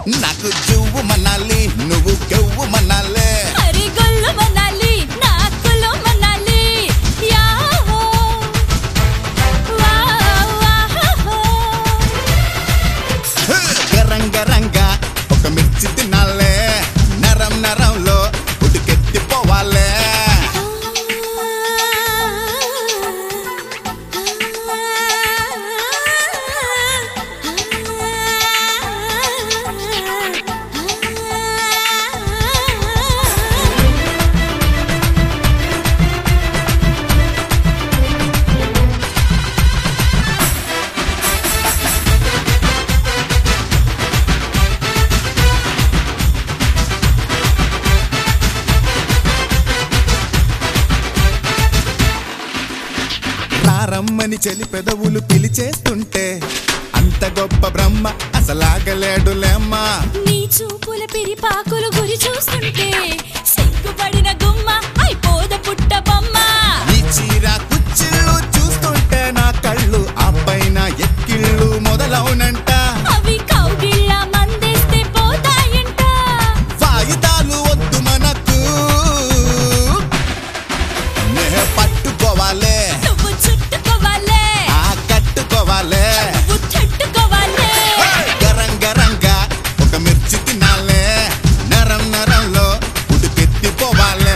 నాకు జువ్వు మనాలి నువ్వు కెవ్వు మనాలే హరి గొల్లు మనాలి నాకులు మనాలి యాహో వాహో గరం గరంగా ఒక మిర్చి తినాలే నరం నరంలో ఉడికెత్తిపోవాలే రారమ్మని చెలి పెదవులు పిలిచేస్తుంటే అంత గొప్ప బ్రహ్మ అసలాగలేడులేమ్మా నీ చూపుల పిరిపాకులు గురి చూస్తుంటే సిగ్గుపడిన గుమ్మ అయిపోద పుట్ట బొమ్మ ఈ చీర కుచ్చిళ్ళు చూస్తుంటే నా కళ్ళు ఆ పైన ఎక్కిళ్ళు మొదలవునంట అవి కౌగిళ్ళ మందేస్తే పోతాయంట వాయిదాలు వద్దు మనకు నే పట్టుకోవాలే నువ్వు చుట్టుకోవాలే ఆ కట్టుకోవాలే నువ్వు తట్టుకోవాలే గరం గరంగా ఒక మిర్చి తినాలే నరం నరంలో ఉడికెత్తిపోవాలే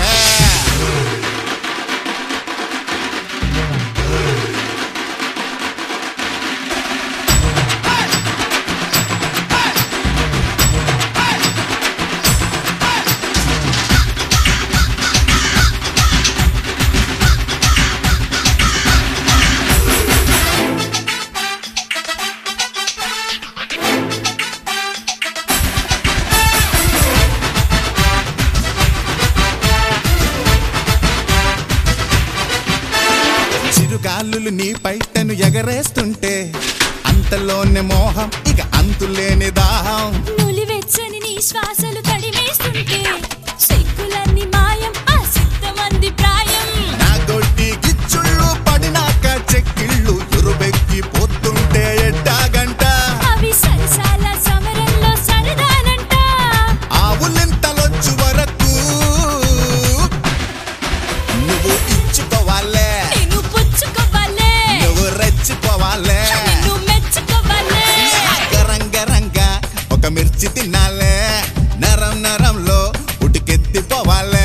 చిరుగాలులు నీ పైటను ఎగరేస్తుంటే అంతలోనే మోహం ఇక అంతులేని దాహం నులివెచ్చని నీ శ్వాసలు తడిమేస్తుంటే సిగ్గులన్నీ మాయం ఆ సిద్ధమంది ప్రాయం నా గొడ్డి గిచ్చుళ్ళు పడినాక చెక్కిళ్ళు ఎరుబెక్కి పోతుంటే ఎట్టాగంట అవి సరసాల సమరంలో సరదానంట ఆవులింతలొచ్చు వరకు నువ్వు ఇచ్చుకోవాలే నేను పుచ్చుకోవాలే నువ్వు రెచ్చిపోవాలే నిన్ను మెచ్చుకోవాలే గరం గరంగా ఒక మిర్చి తినాలే నరం నరంలో ఉడికెత్తిపోవాలే